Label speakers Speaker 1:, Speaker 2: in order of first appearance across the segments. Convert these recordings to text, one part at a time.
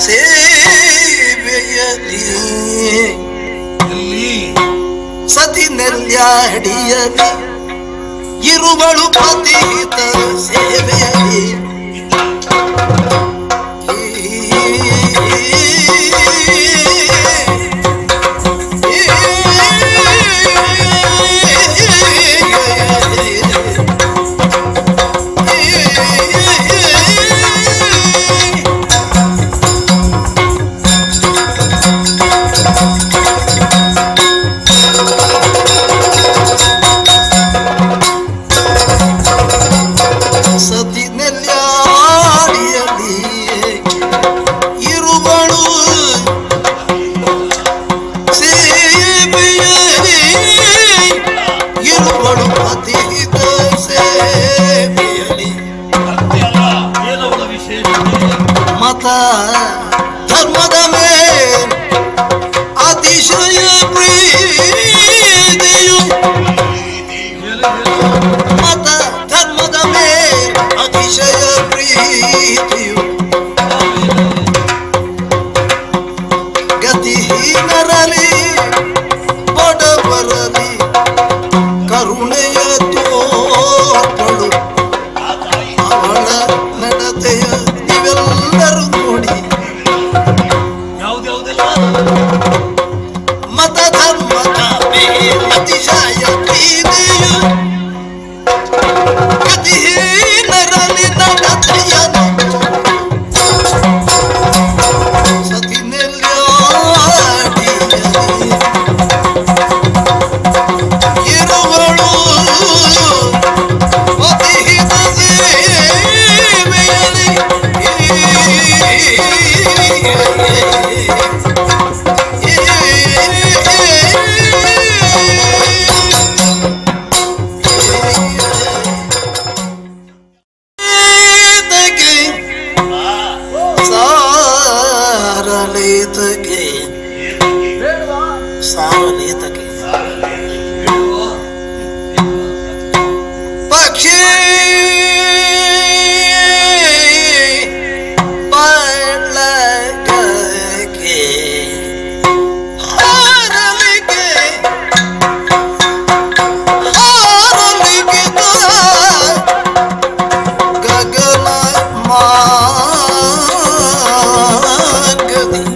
Speaker 1: ಸೇವೆಯಲಿ
Speaker 2: ಎಲ್ಲಿ
Speaker 1: ಸತಿ ನೆಲ್ಯಾಡಿಯಲಿ ಇರುವಳು ಪತಿಹಿತ ಸೇವೆಯಲಿ ಸತಿ ನೆಲ್ಯಾಡಿಯಲಿ ಇರುವಳು ಸೇವೆಯಲಿ ಇರುವಳು ಪತಿಹಿತ ಸೇವೆಯಲಿ
Speaker 2: ಅತ್ಯಲ್ಲ ಏನವಳ ವಿಶೇಷತೆ
Speaker 1: ಮತ ಧರ್ಮದ ಮೇಲೆ ಅತಿಶಯ ಪ್ರೀತಿಯು
Speaker 2: ಹೇಳು ಹೇಳು
Speaker 1: ಮತ ಧರ್ಮದ ಮೇಲೆ ಅತಿಶಯ ಪ್ರೀತಿಯು ಗತಿಹೀನರಲಿ ಬಡವರಲಿ ಕರುಣೆಯ ತೋರ್ಪಳು
Speaker 2: ಆ ತಾಯಿ
Speaker 1: ಅವಳ ನಡತೆಯ ನೀವೆಲ್ಲರೂ ನೋಡಿ
Speaker 2: ಯಾವ್ದ್ಯಾವ್ದೆಲ್ಲ
Speaker 1: ಮತ ಧರ್ಮದ ಮೇಲೆ ಅತಿಶಯ ಪ್ರೀತಿಯು ಗತಿಹೀನರಲಿ ನಡತೆಯನು ಸತಿ ನೆಲ್ಯಾಡಿಯಲಿ ಇರುವಳು ಅತಿಹಿತ ಸೇವೆಯಲಿ ಸಾರಲೇತಗೆ ಸಾರಲೇತಗೆ ಪಕ್ಷಿ ಪಲ್ಲಕ್ಕೆ ಹಾರಲಿಕ್ಕೆ ಹಾರಲಿಕ್ಕೆ ಗಗನ ಮಾರ್ಗದಿ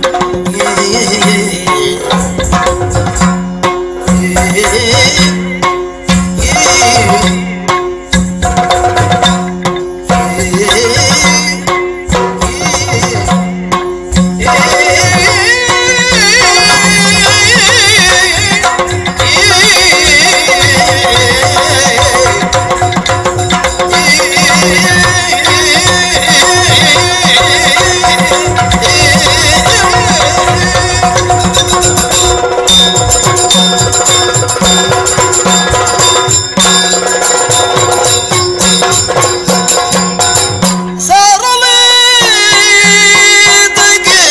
Speaker 1: ಸರಳತೆಗೆ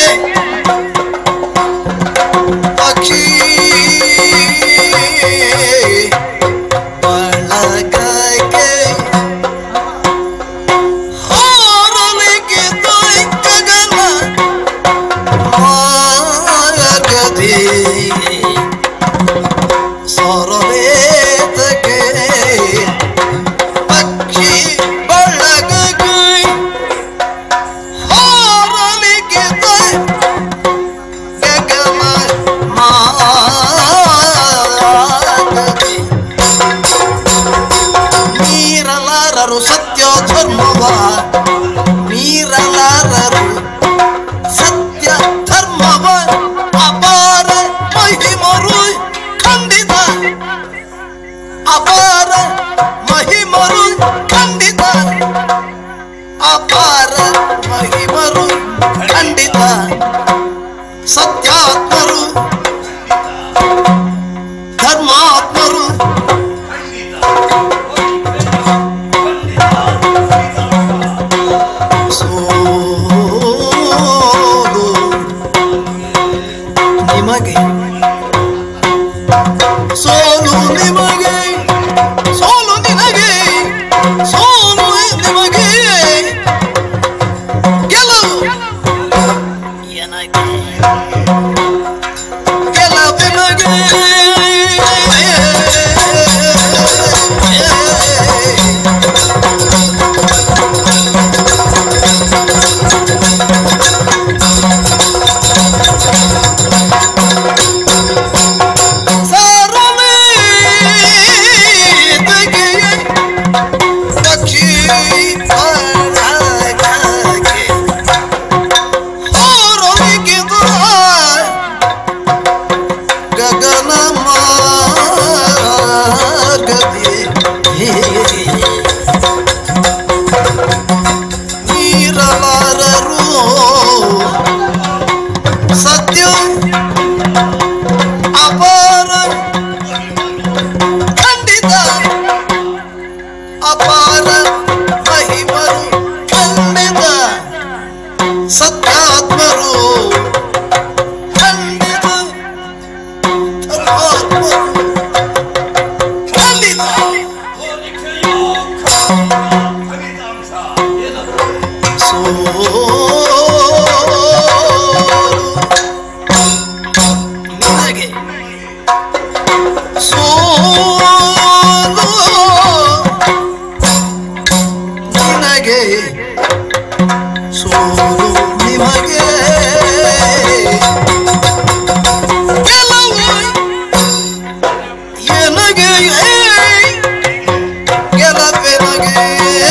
Speaker 1: ಪಕ್ಷಿ ಬಳಗಕ್ಕೆ ಹಾರಲಿಕ್ಕೆ ತಾಯಿ ಗಗನ ಮಾರ್ಗದಿ ಸರಳತೆಗೆ ಪಕ್ಷಿ ಬಳಗಕ್ಕೆ ಹಾರಲಿಕ್ಕೆ ತಾಯಿ ಗಗನ ಮಾರ್ಗದಿ ಮೀರಲಾರರು ಸತ್ಯ ಧರ್ಮವ ಮೀರಲಾರರು ಸತ್ಯ ಧರ್ಮವ ಅಪಾರ ಮಹಿಮರು ಖಂಡಿತ ಅಪಾರ ಮಹಿಮರು ಖಂಡಿತ ಅಪಾರ ಮಹಿಮರು ಖಂಡಿತ ಸತ್ಯಾತ್ಮರು ಧರ್ಮಾತ್ಮರು ಸೋಲು ನಿಮಗೆ ಸೋಲು ನಿಮಗೆ ಸೋಲು ನಿನಗೆ ಸೋಲು ನಿಮಗೆ ಗೆಲುವು ಗಗನ ಮಾರ್ಗದಿ ನೀರಲಾರರು ಸತ್ಯ ಅಪಾರ ಖಂಡಿತ ಅಪಾರ ಮಹಿಮರು ಖಂಡಿತ ಸತ್ಯಾತ್ಮರು ಖಂಡಿತ ಧರ್ಮಾತ್ಮರು ಖಂಡಿತ
Speaker 2: ಹೋಲಿಕೆಯು ಫಲಿತಾಂಶ ಏನದು
Speaker 1: ಸೋಲು ನಿನಗೆ ಸೋಲು ನಿನಗೆ ಸೋಲು ನಿಮಗೆ ಗೆಲುವು ಎನಗೆ ಗೆಲುವೆನಗೆ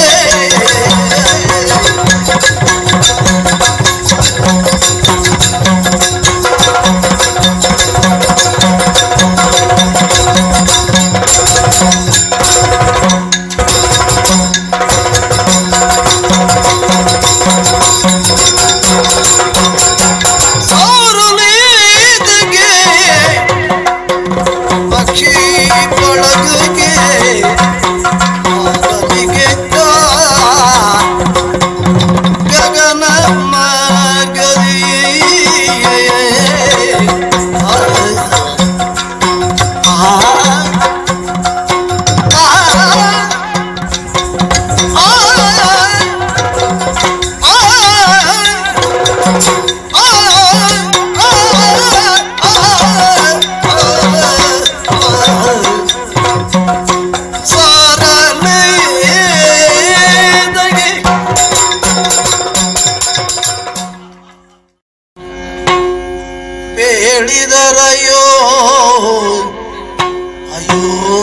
Speaker 1: ಸಾರುಲೀದಿಗೆ ಪಕ್ಷಿ ಕೊಳಗುಗೆ ಆರಲಿಗೆ ಕಾ ಗಗನ ಮಾಗದಿ ಆ ಹೇಳಿದರಯ್ಯೋ ಅಯ್ಯೋ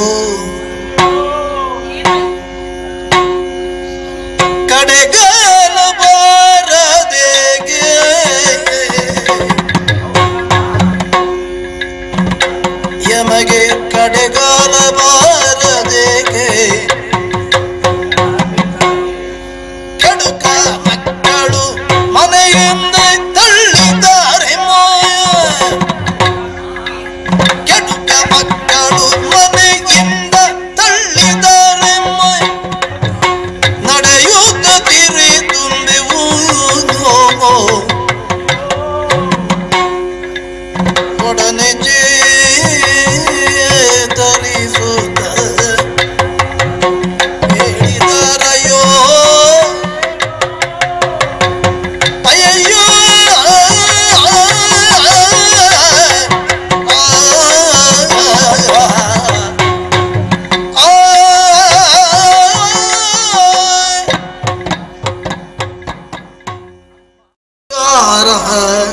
Speaker 1: ಕಡೆಗಾಲ ಬಾರದೇಗೆ ಯಮಗೆ ಕಡೆಗಾಲ ಬಾರದೇಗೆ ಕೆಡುಕ ಮಕ್ಕಳು ಮನೆಯಿಂದ ತಳ್ಳಿದ್ದಾರೆ ಮಾಯ ಕೆಡುಕ ಮಕ್ಕಳು ಮನೆಯಿಂದ ತಳ್ಳಿದ್ದಾರೆ ಮಾಯ ನಡೆಯುತ್ತ ತಿರಿ ತುಂಬೆವು ಒಡನೆ ಚೇತರಿಸುತ್ತ ಹೇಳಿದರಯ್ಯೋ ಅಯ್ಯಯ್ಯೋ ಆ